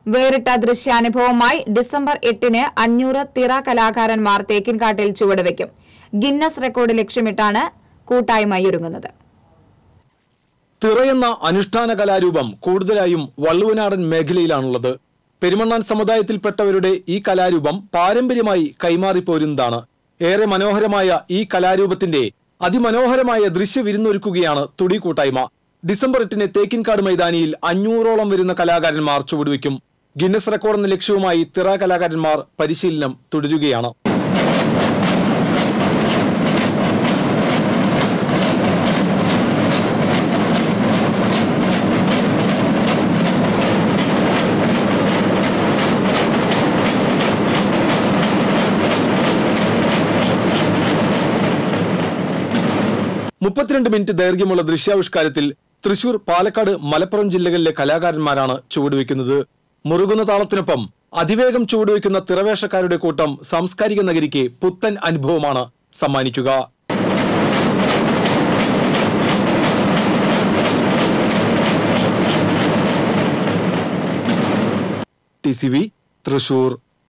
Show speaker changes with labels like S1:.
S1: വേറിട്ട ദൃശ്യാനുഭവമായി ഡിസംബർ എട്ടിന് അഞ്ഞൂറ് തിറ കലാകാരന്മാർ തേക്കിൻകാട്ടിൽ ചുവടുവയ്ക്കും ഗിന്നസ് റെക്കോർഡ് ലക്ഷ്യമിട്ടാണ് കൂട്ടായ്മ ഒരുങ്ങുന്നത്
S2: തിറയെന്ന അനുഷ്ഠാന കലാരൂപം കൂടുതലായും വള്ളുവനാടൻ മേഖലയിലാണുള്ളത് പെരുമണ്ണാൻ സമുദായത്തിൽപ്പെട്ടവരുടെ ഈ കലാരൂപം പാരമ്പര്യമായി കൈമാറിപ്പോരുന്നതാണ് ഏറെ മനോഹരമായ ഈ കലാരൂപത്തിന്റെ അതിമനോഹരമായ ദൃശ്യ വിരുന്നൊരുക്കുകയാണ് തുടി കൂട്ടായ്മ ഡിസംബർ എട്ടിന് തേക്കിൻകാട് മൈതാനിയിൽ അഞ്ഞൂറോളം വരുന്ന കലാകാരന്മാർ ചുവടുവെക്കും ഗിന്നസ് റെക്കോർഡ് എന്ന ലക്ഷ്യവുമായി തിറ കലാകാരന്മാർ പരിശീലനം തുടരുകയാണ് മുപ്പത്തിരണ്ട് മിനിറ്റ് ദൈർഘ്യമുള്ള ദൃശ്യാവിഷ്കാരത്തിൽ തൃശൂർ പാലക്കാട് മലപ്പുറം ജില്ലകളിലെ കലാകാരന്മാരാണ് ചുവടുവെക്കുന്നത് മുറുകുന്ന താളത്തിനൊപ്പം അതിവേഗം ചുവടുവെക്കുന്ന തിറവേഷക്കാരുടെ കൂട്ടം സാംസ്കാരിക നഗരിക്ക് പുത്തൻ അനുഭവമാണ് സമ്മാനിക്കുക ടി സി വി തൃശൂർ